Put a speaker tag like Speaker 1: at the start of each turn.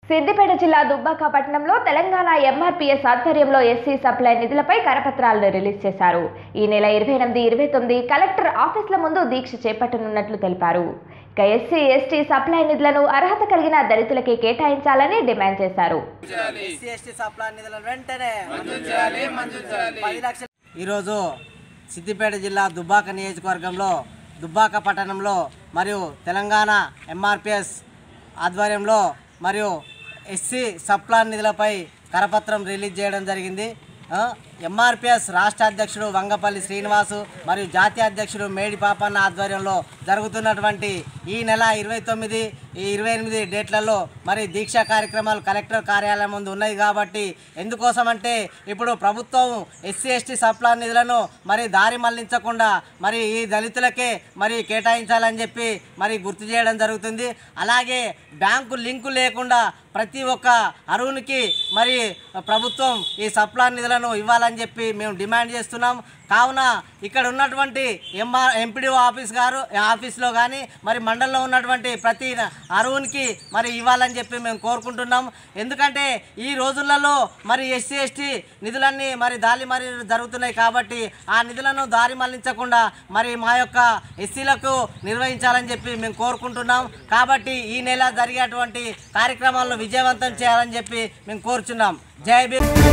Speaker 1: సిద్దిపేట జిల్లా దుబ్బాక పట్టణంలో తెలంగాణ ఎంఆర్పీఎస్ ఆధ్వర్యంలో ఎస్సీ సప్లై నిధులపై కరపత్రాలను రిలీజ్ చేశారు ఈ నెల ఇరవై ఎనిమిది ఇరవై తొమ్మిది కలెక్టర్ ఆఫీసుల ముందు దీక్ష చేపట్టనున్నట్లు తెలిపారు ఇక ఎస్సీ ఎస్టీ సప్లై నిధులను అర్హత కలిగిన దళితులకే కేటాయించాలని డిమాండ్ చేశారు
Speaker 2: ఎస్సీ ఎస్టీ సప్లా నిధులను వెంటనే పది లక్షలు ఈరోజు సిద్దిపేట జిల్లా దుబ్బాక నియోజకవర్గంలో దుబ్బాక పట్టణంలో మరియు తెలంగాణ ఎంఆర్పిఎస్ ఆధ్వర్యంలో మరియు ఎస్సీ సప్లా నిధులపై కరపత్రం రిలీజ్ చేయడం జరిగింది ఆ, ఎంఆర్పిఎస్ రాష్ట్ర అధ్యక్షుడు వంగపల్లి శ్రీనివాసు మరియు జాతీయ అధ్యక్షుడు మేడి పాపన్న ఆధ్వర్యంలో జరుగుతున్నటువంటి ఈ నెల ఇరవై తొమ్మిది ఈ ఇరవై ఎనిమిది డేట్లలో మరి దీక్షా కార్యక్రమాలు కలెక్టర్ కార్యాలయం ముందు ఉన్నాయి కాబట్టి ఎందుకోసం అంటే ఇప్పుడు ప్రభుత్వం ఎస్సీ ఎస్టీ సప్లా నిధులను మరి దారి మళ్లించకుండా మరి ఈ దళితులకే మరి కేటాయించాలని చెప్పి మరి గుర్తు చేయడం జరుగుతుంది అలాగే బ్యాంకు లింకు లేకుండా ప్రతి ఒక్క అరువునికి మరి ప్రభుత్వం ఈ సప్లా నిధులను ఇవ్వాలని చెప్పి మేము డిమాండ్ చేస్తున్నాం కావున ఇక్కడ ఉన్నటువంటి ఎంఆర్ ఎంపీడీఓ ఆఫీస్ గారు ఆఫీస్లో కానీ మరి మండలంలో ఉన్నటువంటి ప్రతి అరువునికి మరి ఇవ్వాలని చెప్పి మేము కోరుకుంటున్నాం ఎందుకంటే ఈ రోజులలో మరి ఎస్సీ ఎస్టీ నిధులన్నీ మరి దారి మరి జరుగుతున్నాయి కాబట్టి ఆ నిధులను దారి మళ్లించకుండా మరి మా యొక్క ఎస్సీలకు నిర్వహించాలని చెప్పి మేము కోరుకుంటున్నాం కాబట్టి ఈ నెల జరిగేటువంటి కార్యక్రమాలను విజయవంతం చేయాలని చెప్పి మేము కోరుచున్నాం జై భీమ్